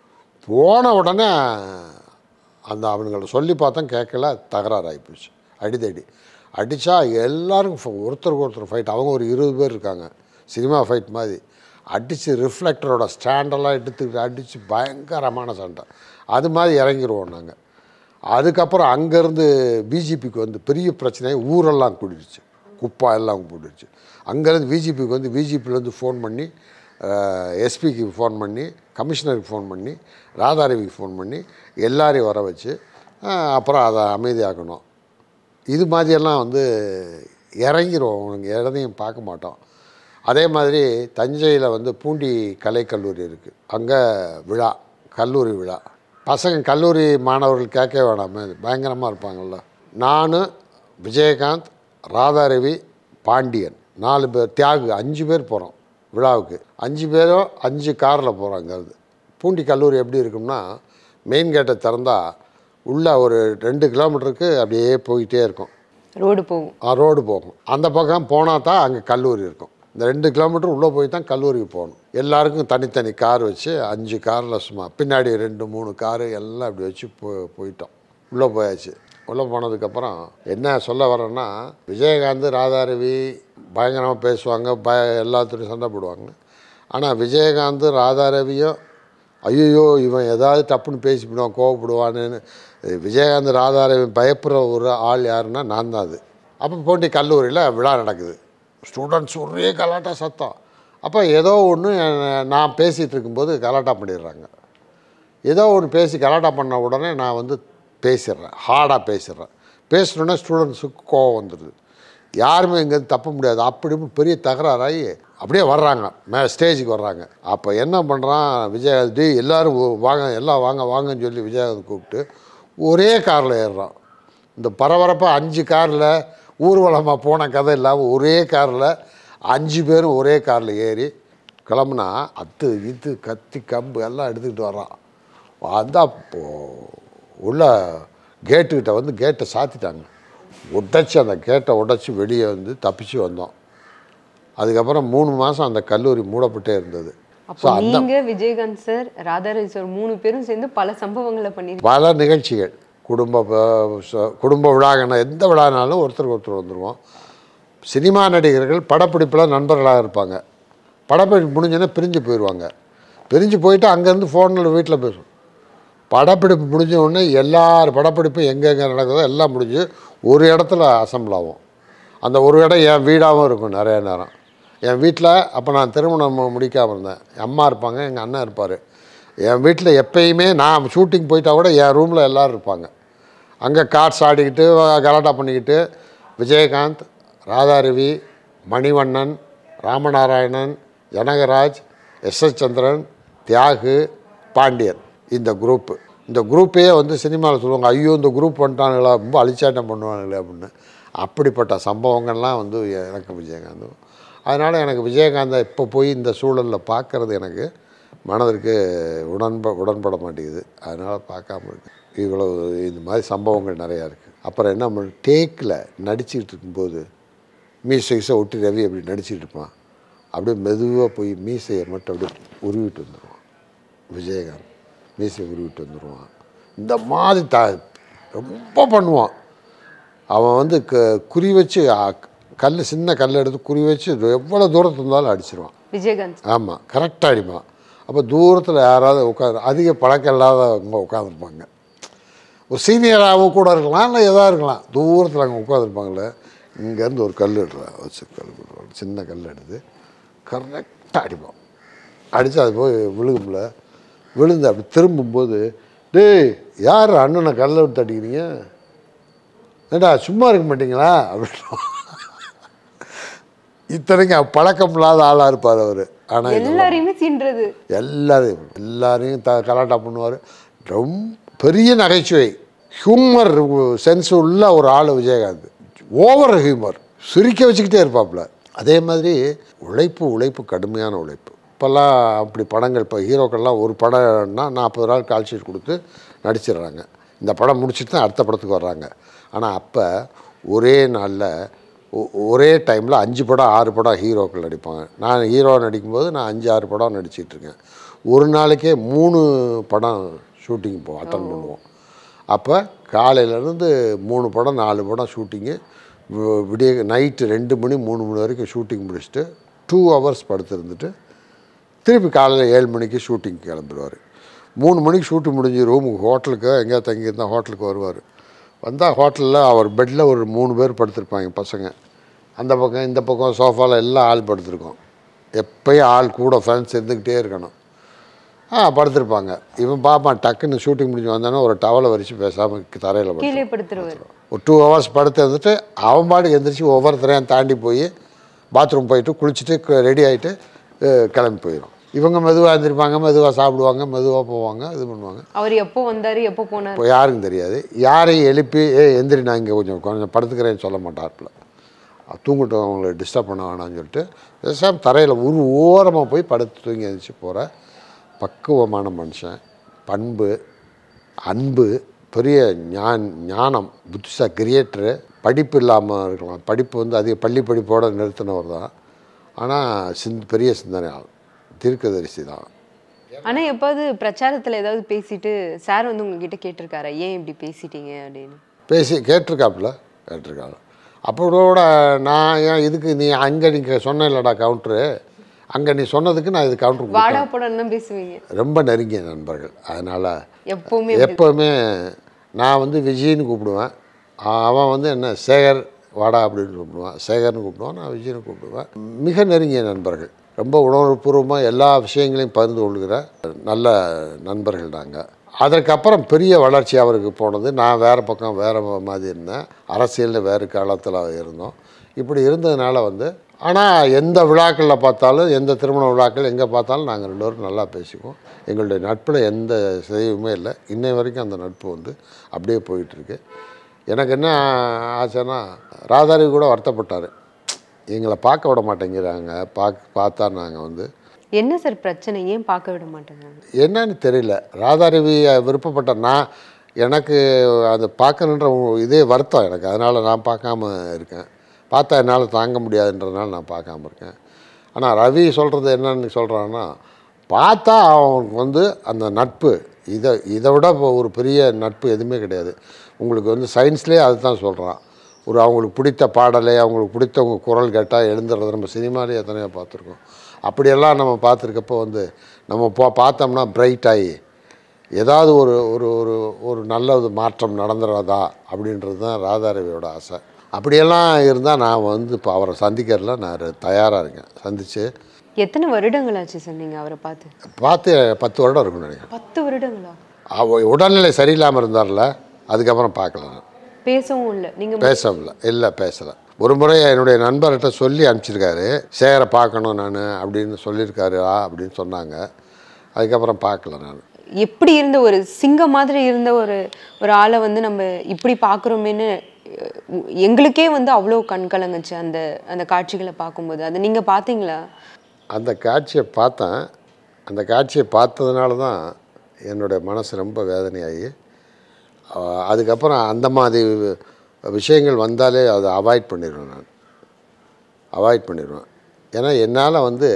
போன உடனே அந்த அவனுங்களை சொல்லி பார்த்தோம் கேட்கல தகராறு ஆகிப்போச்சு அடிதடி அடித்தா எல்லாருக்கும் ஃப- ஒருத்தருக்கு ஒருத்தர் ஃபைட் அவங்க ஒரு இருபது பேர் இருக்காங்க சினிமா ஃபைட் மாதிரி அடித்து ரிஃப்ளெக்டரோட ஸ்டாண்டெல்லாம் எடுத்துக்கிட்டு அடித்து பயங்கரமான சண்டை அது மாதிரி இறங்கிடுவோம் நாங்கள் அதுக்கப்புறம் அங்கேருந்து பிஜேபிக்கு வந்து பெரிய பிரச்சனையை ஊரெல்லாம் கூடிடுச்சு குப்பா எல்லாம் போட்டுடுச்சு அங்கேருந்து பிஜேபிக்கு வந்து பிஜேபியிலேருந்து ஃபோன் பண்ணி எஸ்பிக்கு ஃபோன் பண்ணி கமிஷனருக்கு ஃபோன் பண்ணி ராதாரவிக்கு ஃபோன் பண்ணி எல்லாரையும் வர வச்சு அஹ், அப்புறம் அதை அமைதியாக்கணும் இது மாதிரியெல்லாம் வந்து இறங்கிரும் உனக்கு எதையும் பார்க்க மாட்டோம் அதே மாதிரி தஞ்சையில் வந்து பூண்டி கலைக்கல்லூரி இருக்குது அங்கே விழா கல்லூரி விழா பசங்க கல்லூரி மாணவர்கள் கேட்க வேணாமே பயங்கரமாக இருப்பாங்கள்ல நான் விஜயகாந்த் ராதாரவி பாண்டியன் நாலு பேர் தியாகு அஞ்சு பேர் போகிறோம் விழாவுக்கு அஞ்சு பேரும் அஞ்சு காரில் போகிறோம் அங்கேருந்து பூண்டி கல்லூரி எப்படி இருக்கும்னா மெயின் கேட்டை திறந்தா உள்ளே ஒரு ரெண்டு கிலோமீட்டருக்கு அப்படியே போயிட்டே இருக்கும் ரோடு போகும் ரோடு போகும் அந்த பக்கம் போனால் தான் அங்கே கல்லூரி இருக்கும் இந்த ரெண்டு கிலோமீட்டர் உள்ளே போய் தான் கல்லூரிக்கு போகணும் எல்லாருக்கும் தனித்தனி கார் வச்சு அஞ்சு காரில் சும்மா பின்னாடி ரெண்டு மூணு காரு எல்லாம் இப்படி வச்சு போ போயிட்டோம் உள்ளே போயாச்சு உள்ளே போனதுக்கப்புறம் என்ன சொல்ல வரேன்னா விஜயகாந்த் ராதாரவி பயங்கரமாக பேசுவாங்க பய எல்லாத்துலையும் சண்டை போடுவாங்க ஆனால் விஜயகாந்த் ராதாரவியும் ஐயோ இவன் ஏதாவது தப்புன்னு பேசிவிடுவான் கோவப்படுவான்னு விஜயகாந்த் ராதாரவி பயப்படுற ஒரு ஆள் யாருன்னா நான் தான் அது அப்போ போண்டி கல்லூரியில் விழா நடக்குது ஸ்டூடெண்ட்ஸ் ஒரே கலாட்டா சத்தம் அப்போ ஏதோ ஒன்று நான் பேசிகிட்டு இருக்கும்போது கலாட்டா பண்ணிடுறாங்க ஏதோ ஒன்று பேசி கலாட்டா பண்ண உடனே நான் வந்து பேசிடுறேன் ஹார்டாக பேசிடுறேன் பேசணுன்னா ஸ்டூடெண்ட்ஸுக்கு கோவம் வந்துடுது யாருமே இங்கேருந்து தப்ப முடியாது அப்படி இப்படி பெரிய தகராறாகி அப்படியே வர்றாங்க மே ஸ்டேஜுக்கு வர்றாங்க அப்போ என்ன பண்ணுறான் விஜயகாந்த் டேய் எல்லாரும் ஓ- வாங்க எல்லாம் வாங்க வாங்கன்னு சொல்லி விஜயகாந்த் கூப்பிட்டு ஒரே காரில் ஏறுறான் இந்த பரபரப்பாக அஞ்சு காரில் ஊர்வலமாக போன கதை இல்லாமல் ஒரே காரில் அஞ்சு பேரும் ஒரே காரில் ஏறி கிளம்புனா அத்து இது கத்தி கம்பு எல்லாம் எடுத்துக்கிட்டு வர்றான் வந்தால் உள்ள கேட்டுக்கிட்ட வந்து கேட்டை சாத்திட்டாங்க உடைச்சி அந்த கேட்டை உடைச்சி வெளியே வந்து தப்பிச்சு வந்தோம் அதுக்கப்புறம் மூணு மாதம் அந்த கல்லூரி மூடப்பட்டே இருந்தது அப்போ நீங்க விஜயகாந்த் சார் ராதாரவி சார் மூணு பேரும் சேர்ந்து பல சம்பவங்களை பண்ணிருக்கீங்க பல நிகழ்ச்சிகள் குடும்ப ப- ச- குடும்ப விழாங்கன்னா எந்த விழானாலும் ஒருத்தருக்கு ஒருத்தர் வந்துடுவோம் சினிமா நடிகர்கள் படப்பிடிப்பில் நண்பர்களாக இருப்பாங்க படப்பிடிப்பு முடிஞ்சோன்னே பிரிஞ்சு போயிடுவாங்க பிரிஞ்சு போயிட்டு அங்கேருந்து ஃபோனில் வீட்டில் பேசுவோம் படப்பிடிப்பு முடிஞ்ச உடனே எல்லார் படப்பிடிப்பும் எங்கெங்கே நடக்குதோ எல்லாம் முடிஞ்சு ஒரு இடத்துல அசம்பிள் ஆகும் அந்த ஒரு இடம் என் வீடாகவும் இருக்கும் நிறைய நேரம் என் வீட்டில் அப்போ நான் திருமணம் முடிக்காமல் இருந்தேன் என் அம்மா இருப்பாங்க எங்கள் அண்ணன் இருப்பார் என் வீட்டில் எப்பயுமே நான் ஷூட்டிங் போயிட்டா கூட என் ரூமில் எல்லோரும் இருப்பாங்க அங்கே கார்ட்ஸ் ஆடிக்கிட்டு கலாட்டா பண்ணிக்கிட்டு விஜயகாந்த் ராதாரவி மணிவண்ணன் ராமநாராயணன் ஜனகராஜ் எஸ் எஸ் சந்திரன் தியாகு பாண்டியன் இந்த குரூப்பு இந்த குரூப்பையே வந்து சினிமாவில் சொல்லுவாங்க ஐயோ இந்த குரூப் வந்துட்டானுங்களா ரொம்ப அழிச்சாட்டம் பண்ணுவானுங்களே அப்படின்னு அப்படிப்பட்ட சம்பவங்கள்லாம் வந்து எனக்கு விஜயகாந்த் அதனால் எனக்கு விஜயகாந்தை இப்போ போய் இந்த சூழலில் பார்க்குறது எனக்கு மனதிற்கு உடன்ப உடன்பட மாட்டேங்குது அதனால் பார்க்காம இருக்கு இவ்வளோ இந்த மாதிரி சம்பவங்கள் நிறையா இருக்குது அப்புறம் என்ன பண்ண டேக்கில் நடிச்சுக்கிட்டு இருக்கும்போது மீசை கீசை ஒட்டி ரவி அப்படி நடிச்சிட்டு இருப்பான் அப்படியே மெதுவாக போய் மீசையை மட்டும் அப்படியே உருவிட்டு வந்துடுவான் விஜயகாந்த் மீசையை உருவிட்டு வந்துடுவான் இந்த மாதிரி த ரொம்ப பண்ணுவான் அவன் வந்து க குறி வச்சு கல் சின்ன கல் எடுத்து குறி வச்சு எவ்வளோ தூரத்து இருந்தாலும் அடிச்சிருவான் விஜயகாந்த் ஆமாம் கரெக்டாக அடிப்பான் அப்போ தூரத்தில் யாராவது உட்காந்து அதிக பழக்கம் இல்லாதவங்க உட்காந்துருப்பாங்க ஒரு சீனியராகவும் கூட இருக்கலாம் இல்லை எதாக இருக்கலாம் தூரத்தில் அங்கே உட்காந்துருப்பாங்களே இங்கேருந்து ஒரு கல் எடுறா வச்சு கல் ஒரு சின்ன கல் எடுத்து கரெக்டாக அடிப்போம் அடித்து அது போய் விழுகும்ல விழுந்து அப்படி திரும்பும்போது டேய் யார் அண்ணனை கல்லை விட்டு அடிக்கிறீங்க ஏண்டா சும்மா இருக்க மாட்டீங்களா அப்படின்னு இத்தனைக்கும் பழக்கம் இல்லாத ஆளாக இருப்பார் அவர் ஆனால் எல்லாரையுமே சீன்றது எல்லாரையும் எல்லாரையும் த கலாட்டா பண்ணுவார் ரொம்ப பெரிய நகைச்சுவை ஹியூமர் சென்ஸ் உள்ள ஒரு ஆள் விஜயகாந்த் ஓவர் ஹியூமர் சிரிக்க வச்சுக்கிட்டே இருப்பாப்புல அதே மாதிரி உழைப்பு உழைப்பு கடுமையான உழைப்பு இப்போல்லாம் அப்படி படங்கள் இப்போ ஹீரோக்கள்லாம் ஒரு படம்னா நாற்பது நாள் கால் ஷீட் கொடுத்து நடிச்சிடுறாங்க இந்த படம் முடிச்சுட்டு தான் அடுத்த படத்துக்கு வர்றாங்க ஆனால் அப்போ ஒரே நாளில் ஒ- ஒரே டைமில் அஞ்சு படம் ஆறு படம் ஹீரோக்கள் நடிப்பாங்க நான் ஹீரோ நடிக்கும்போது நான் அஞ்சு ஆறு படம் நடிச்சிட்டு இருக்கேன் ஒரு நாளைக்கே மூணு படம் ஷூட்டிங் போவோம் அட்டன் பண்ணுவோம் அப்போ காலையிலேருந்து மூணு படம் நாலு படம் ஷூட்டிங்கு விடிய நைட்டு ரெண்டு மணி மூணு மணி வரைக்கும் ஷூட்டிங் முடிச்சுட்டு டூ ஹவர்ஸ் படுத்திருந்துட்டு திருப்பி காலையில் ஏழு மணிக்கு ஷூட்டிங் கிளம்பிடுவார் மூணு மணிக்கு ஷூட்டிங் முடிஞ்சு ரூமுக்கு ஹோட்டலுக்கு எங்கேயா தங்கியிருந்தால் ஹோட்டலுக்கு வருவார் வந்தால் ஹோட்டலில் அவர் பெட்டில் ஒரு மூணு பேர் படுத்திருப்பாங்க பசங்க அந்த பக்கம் இந்த பக்கம் சோஃபாவில் எல்லாம் ஆள் படுத்திருக்கோம் எப்பயும் ஆள் கூட ஃபேன்ஸ் இருந்துக்கிட்டே இருக்கணும் ஆ படுத்திருப்பாங்க இவன் பார்ப்பான் டக்குன்னு ஷூட்டிங் முடிஞ்சு வந்தானே ஒரு டவலை வரிச்சு பேசாமல் தரையில் படுத்து கீழே படுத்துருவார் ஒரு டூ ஹவர்ஸ் படுத்து இருந்துட்டு அவன் பாட்டுக்கு எந்திரிச்சு ஒவ்வொருத்தரையும் தாண்டி போய் பாத்ரூம் போயிட்டு குளிச்சுட்டு ரெடி ஆகிட்டு கிளம்பி போயிடும் இவங்க மெதுவாக எழுந்திருப்பாங்க மெதுவாக சாப்பிடுவாங்க மெதுவாக போவாங்க இது பண்ணுவாங்க அவர் எப்போ வந்தாரு எப்போ போனார் இப்போ யாருக்கும் தெரியாது யாரையும் எழுப்பி ஏ எந்திரி நான் இங்கே கொஞ்சம் கொஞ்சம் படுத்துக்கிறேன்னு சொல்ல மாட்டார்ல தூங்கட்டும் அவங்கள டிஸ்டர்ப் பண்ண வேணாம்னு சொல்லிட்டு பேசாம தரையில் ஒரு ஓரமாக போய் படுத்து தூங்கி எழுந்திரிச்சு போகிற பக்குவமான மனுஷன் பண்பு அன்பு பெரிய ஞான் ஞானம் புத்திசா கிரியேட்டரு படிப்பு இல்லாமல் இருக்கலாம் படிப்பு வந்து அதிக பள்ளி படிப்போடு நிறுத்தினவர் தான் ஆனால் சிந்த் பெரிய சிந்தனை ஆள் தீர்க்கதரிசி தான் ஆனா எப்பாவது பிரச்சாரத்துல ஏதாவது பேசிட்டு சார் வந்து உங்ககிட்ட கேட்டிருக்காரா ஏன் இப்படி பேசிட்டீங்க அப்படின்னு பேசி கேட்டிருக்காப்புல கேட்டிருக்காங்க அப்போட நான் ஏன் இதுக்கு நீ அங்கே நீங்கள் சொன்ன இல்லடா கவுண்ட்ரு அங்கே நீ சொன்னதுக்கு நான் இது கவுண்ட்ரு வாடா போடான்னு தான் பேசுவீங்க ரொம்ப நெருங்கிய நண்பர்கள் அதனால் எப்பவுமே அப்படி- எப்போவுமே நான் வந்து விஜய்னு கூப்பிடுவேன் அவன் வந்து என்ன சேகர் வாடா அப்படின்னு கூப்பிடுவான் சேகர்னு கூப்பிடுவான் நான் விஜய்னு கூப்பிடுவேன் மிக நெருங்கிய நண்பர்கள் ரொம்ப உணர்வுபூர்வமாக எல்லா விஷயங்களையும் பகிர்ந்து கொள்கிற நல்ல நண்பர்கள் நாங்கள் அதற்கப்புறம் பெரிய வளர்ச்சி அவருக்கு போனது நான் வேறு பக்கம் வேறு மாதிரி இருந்தேன் அரசியலில் வேறு காலத்தில் இருந்தோம் இப்படி இருந்ததுனால வந்து ஆனால் எந்த விழாக்களில் பார்த்தாலும் எந்த திருமண விழாக்கள் எங்கே பார்த்தாலும் நாங்கள் ரெண்டு பேரும் நல்லா பேசிக்குவோம் எங்களுடைய நட்பில் எந்த சிதைவுமே இல்லை இன்னை வரைக்கும் அந்த நட்பு வந்து அப்படியே போயிட்டுருக்கு எனக்கு என்ன ஆச்சுன்னா ராதாரி கூட வருத்தப்பட்டார் எங்களை பார்க்க விட மாட்டேங்கிறாங்க பார்க்க பார்த்தா நாங்கள் வந்து என்ன சார் பிரச்சனை ஏன் பார்க்க விட மாட்டேங்கிறாங்க என்னன்னு தெரியல ராதாரவி விருப்பப்பட்ட நான் எனக்கு அது பார்க்கணுன்ற ஒரு இதே வருத்தம் எனக்கு அதனால் நான் பார்க்காம இருக்கேன் பார்த்தா என்னால் தாங்க முடியாதுன்றதுனால நான் பார்க்காம இருக்கேன் ஆனால் ரவி சொல்கிறது என்னன்னு சொல்கிறான்னா பார்த்தா அவனுக்கு வந்து அந்த நட்பு இதை இதை விட இப்போ ஒரு பெரிய நட்பு எதுவுமே கிடையாது உங்களுக்கு வந்து சயின்ஸ்லேயே அதுதான் சொல்கிறான் ஒரு அவங்களுக்கு பிடித்த பாடலை அவங்களுக்கு பிடித்தவங்க குரல் கேட்டால் எழுந்துறது நம்ம சினிமாலே எத்தனையோ பார்த்துருக்கோம் அப்படியெல்லாம் நம்ம பார்த்துருக்கப்போ வந்து நம்ம போ பார்த்தோம்னா பிரைட் ஆகி ஏதாவது ஒரு ஒரு ஒரு ஒரு நல்ல ஒரு மாற்றம் நடந்துடாதா அப்படின்றது தான் ராதாரவியோட ஆசை அப்படியெல்லாம் இருந்தால் நான் வந்து இப்போ அவரை சந்திக்கிறதுல நான் தயாராக இருக்கேன் சந்தித்து எத்தனை வருடங்கள் ஆச்சு சார் நீங்க அவரை பார்த்து பார்த்து பத்து வருடம் இருக்கும்னு நினைக்கிறேன் பத்து வருடங்களா அவ உடல்நிலை சரியில்லாமல் இருந்தார்ல அதுக்கப்புறம் பார்க்கல நான் பேசவும் இல்லை நீங்க பேசவில்லை இல்லை பேசலை ஒரு முறை என்னுடைய நண்பர்கிட்ட சொல்லி அனுப்பிச்சிருக்காரு சேகரை பார்க்கணும் நான் அப்படின்னு சொல்லியிருக்காரு அப்படின்னு சொன்னாங்க அதுக்கப்புறம் பார்க்கல நான் எப்படி இருந்த ஒரு சிங்கம் மாதிரி இருந்த ஒரு ஒரு ஆளை வந்து நம்ம இப்படி பார்க்குறோமேன்னு அஹ், எங்களுக்கே வந்து அவ்வளோ கண் கலங்குச்சு அந்த அந்த காட்சிகளை பார்க்கும்போது அதை நீங்க பார்த்தீங்களா அந்த காட்சியை பார்த்தேன் அந்த காட்சியை பார்த்ததுனால தான் என்னுடைய மனசு ரொம்ப வேதனையாகி அஹ், அதுக்கப்புறம் அந்த மாதிரி விஷயங்கள் வந்தாலே அதை அவாய்ட் பண்ணிடுவேன் நான் அவாய்ட் பண்ணிடுவேன் ஏன்னா என்னால் வந்து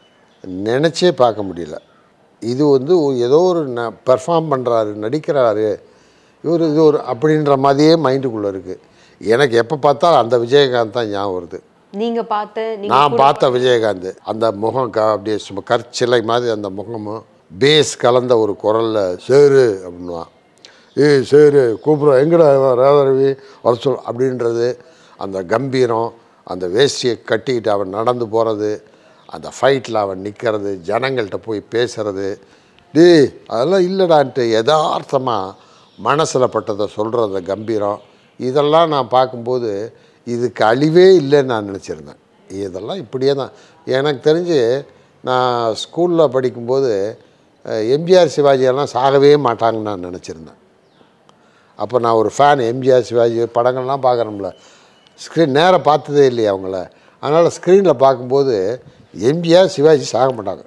நினச்சே பார்க்க முடியல இது வந்து ஒரு- ஏதோ ஒரு ந பெர்ஃபார்ம் பண்ணுறாரு நடிக்கிறாரு இவர் இது ஒரு அப்படின்ற மாதிரியே மைண்டுக்குள்ளே இருக்குது எனக்கு எப்போ பார்த்தாலும் அந்த விஜயகாந்த் தான் ஞாபகம் வருது நீங்க பார்த்த நீங்க நான் பார்த்த விஜயகாந்த் அந்த முகம் க அப்படியே சும்மா கற்சிலை மாதிரி அந்த முகமும் பேஸ் கலந்த ஒரு குரலில் சேரு அப்படின்னுவான் ஏய் சேரு கூப்பிட்றோம் எங்கடா இவன் ரேவரவி வர சொல் அப்படின்றது அந்த கம்பீரம் அந்த வேஷ்டியை கட்டிக்கிட்டு அவன் நடந்து போகிறது அந்த ஃபைட்டில் அவன் நிற்கிறது ஜனங்கள்கிட்ட போய் பேசுறது டேய் அதெல்லாம் இல்லைடான்ட்டு யதார்த்தமாக மனசில் பட்டதை சொல்கிற அந்த கம்பீரம் இதெல்லாம் நான் பார்க்கும்போது இதுக்கு அழிவே இல்லைன்னு நான் நினச்சிருந்தேன் இதெல்லாம் இப்படியே தான் எனக்கு தெரிஞ்சு நான் ஸ்கூலில் படிக்கும்போது அஹ், எம்ஜிஆர் சிவாஜியெல்லாம் சாகவே மாட்டாங்கன்னு நான் நினச்சிருந்தேன் அப்போ நான் ஒரு ஃபேன் எம்ஜிஆர் சிவாஜி படங்கள்லாம் பார்க்குறோம்ல ஸ்க்ரீன் நேராக பார்த்ததே இல்லையா அவங்கள அதனால் ஸ்க்ரீனில் பார்க்கும்போது எம்ஜிஆர் சிவாஜி சாக மாட்டாங்க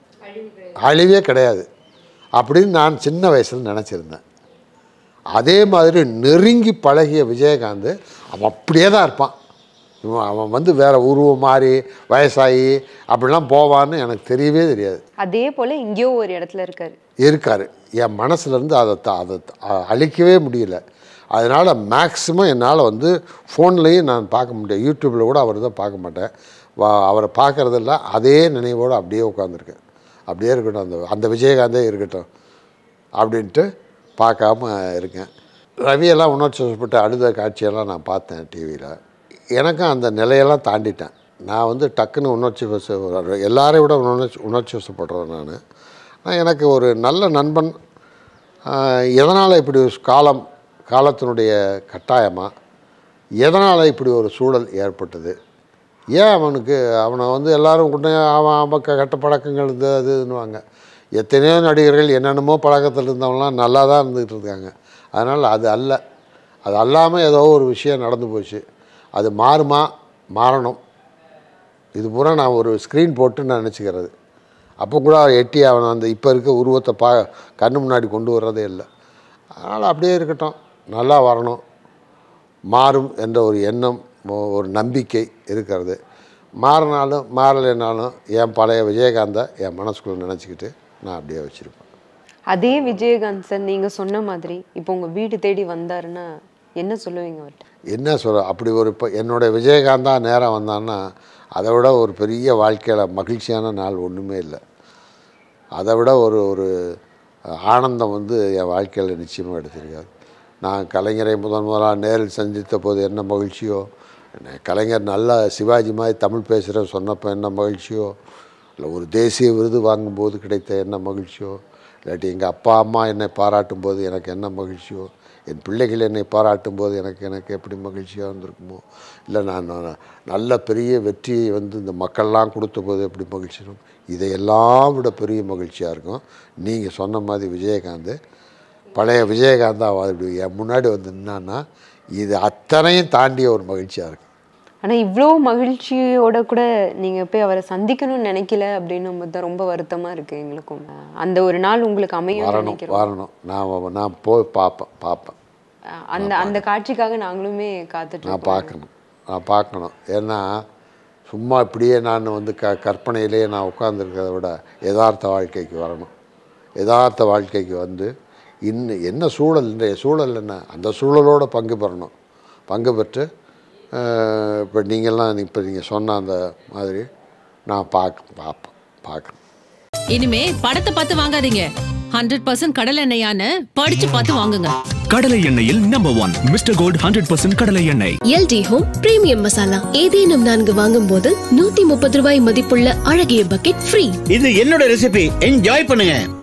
அழிவே கிடையாது அப்படின்னு நான் சின்ன வயசில் நினச்சிருந்தேன் அதே மாதிரி நெருங்கி பழகிய விஜயகாந்த் அவன் அப்படியே தான் இருப்பான் இவன் அவன் வந்து வேற உருவம் மாறி வயசாகி அப்படிலாம் போவான்னு எனக்கு தெரியவே தெரியாது அதே போல எங்கேயோ ஒரு இடத்துல இருக்காரு இருக்கார் என் மனசுலேருந்து அதை த- அதை த- அ- அழிக்கவே முடியல அதனால் மேக்ஸிமம் என்னால் வந்து ஃபோன்லேயும் நான் பார்க்க முடியாது யூடியூப்பில் கூட அவர் தான் பார்க்க மாட்டேன் வா அவரை பார்க்குறதில்ல அதே நினைவோடு அப்படியே உட்காந்துருக்கேன் அப்படியே இருக்கட்டும் அந்த அந்த விஜயகாந்தே இருக்கட்டும் அப்படின்ட்டு பார்க்காம இருக்கேன் ரவியெல்லாம் உணர்ச்சி வசப்பட்டு அழுத காட்சியெல்லாம் நான் பார்த்தேன் டிவியில் எனக்கும் அந்த நிலையெல்லாம் தாண்டிட்டேன் நான் வந்து டக்குன்னு உணர்ச்சி வச எல்லாரையும் விட உணர்ச்சி உணர்ச்சி வசப்படுறேன் நான் ஆனால் எனக்கு ஒரு நல்ல நண்பன் எதனால் இப்படி ஒரு காலம் காலத்தினுடைய கட்டாயமாக எதனால் இப்படி ஒரு சூழல் ஏற்பட்டது ஏன் அவனுக்கு அவனை வந்து எல்லாரும் கொண்டு அவன் அவன் க- கெட்ட பழக்கங்கள் இது அது இதுன்னுவாங்க எத்தனையோ நடிகர்கள் என்னென்னமோ பழக்கத்தில் இருந்தவங்களாம் நல்லா தான் இருந்துகிட்டு இருக்காங்க அதனால் அது அல்ல அது அல்லாமல் ஏதோ ஒரு விஷயம் நடந்து போச்சு அது மாறுமா மாறணும் இது பூரா நான் ஒரு ஸ்க்ரீன் போட்டு நான் நினச்சிக்கிறது அப்போ கூட அவன் எட்டி அவனை அந்த இப்போ இருக்க உருவத்தை பா கண்ணு முன்னாடி கொண்டு வர்றதே இல்லை அதனால் அப்படியே இருக்கட்டும் நல்லா வரணும் மாறும் என்ற ஒரு எண்ணம் ஒ- ஒரு நம்பிக்கை இருக்கிறது மாறினாலும் மாறலைனாலும் என் பழைய விஜயகாந்தை என் மனசுக்குள்ளே நினச்சிக்கிட்டு நான் அப்படியே வச்சுருப்பேன் அதே விஜயகாந்த் சார் நீங்க சொன்ன மாதிரி இப்போ உங்க வீடு தேடி வந்தாருன்னா என்ன சொல்லுவீங்க அவர்கிட்ட என்ன சொல்ல அப்படி ஒரு இப்போ என்னுடைய விஜயகாந்தா நேரம் வந்தான்னா அதை விட ஒரு பெரிய வாழ்க்கையில் மகிழ்ச்சியான நாள் ஒன்றுமே இல்லை அதை விட ஒரு ஒரு ஆனந்தம் வந்து என் வாழ்க்கையில் நிச்சயமாக எடுத்திருக்காது நான் கலைஞரை முதன் முதலாக நேரில் சந்தித்த போது என்ன மகிழ்ச்சியோ என்ன கலைஞர் நல்லா சிவாஜி மாதிரி தமிழ் பேசுகிற சொன்னப்போ என்ன மகிழ்ச்சியோ இல்லை ஒரு தேசிய விருது வாங்கும்போது கிடைத்த என்ன மகிழ்ச்சியோ இல்லாட்டி எங்கள் அப்பா அம்மா என்னை பாராட்டும் போது எனக்கு என்ன மகிழ்ச்சியோ என் பிள்ளைகள் என்னை பாராட்டும் போது எனக்கு எனக்கு எப்படி மகிழ்ச்சியாக இருந்திருக்குமோ இல்லை நான் நான் நல்ல பெரிய வெற்றியை வந்து இந்த மக்கள்லாம் கொடுத்த போது எப்படி மகிழ்ச்சி இருக்கும் இதையெல்லாம் விட பெரிய மகிழ்ச்சியாக இருக்கும் நீங்கள் சொன்ன மாதிரி விஜயகாந்த் பழைய விஜயகாந்தா அப்படி என் முன்னாடி வந்து நின்னான்னா இது அத்தனையும் தாண்டிய ஒரு மகிழ்ச்சியாக இருக்கும் ஆனா இவ்வளோ மகிழ்ச்சியோட கூட நீங்க போய் அவரை சந்திக்கணும்னு நினைக்கல அப்படின்னும் போது தான் ரொம்ப வருத்தமா இருக்கு எங்களுக்கும் அந்த ஒரு நாள் உங்களுக்கு அமையும் வரணும் நினைக்கிறோம் வரணும் நான் நான் போய் பார்ப்பேன் பார்ப்பேன் அஹ் அந்த அந்த காட்சிக்காக நாங்களுமே காத்துட்டு நான் இருக்கோம். பார்க்கணும் நான் பார்க்கணும் ஏன்னா சும்மா இப்படியே நான் வந்து க கற்பனையிலேயே நான் உட்காந்துருக்கிறத விட யதார்த்த வாழ்க்கைக்கு வரணும் யதார்த்த வாழ்க்கைக்கு வந்து இன்னும் என்ன சூழல் இன்றைய சூழல் என்ன அந்த சூழலோட பங்கு பெறணும் பங்கு பெற்று இப்போ நீங்கள்லாம் இப்போ நீங்கள் சொன்ன அந்த மாதிரி நான் பார்க்க பார்ப்பேன் பார்க்கணும் இனிமே படத்தை பார்த்து வாங்காதீங்க ஹண்ட்ரட் பர்சன்ட் கடல் எண்ணெயான்னு படிச்சு பார்த்து வாங்குங்க கடலை எண்ணெயில் number one Mister Gold hundred percent கடலை எண்ணெய் எல்டி ஹோம் பிரீமியம் மசாலா ஏதேனும் நான்கு வாங்கும் போது நூத்தி முப்பது ரூபாய் மதிப்புள்ள அழகிய பக்கெட் ஃப்ரீ இது என்னோட ரெசிபி என்ஜாய் பண்ணுங்க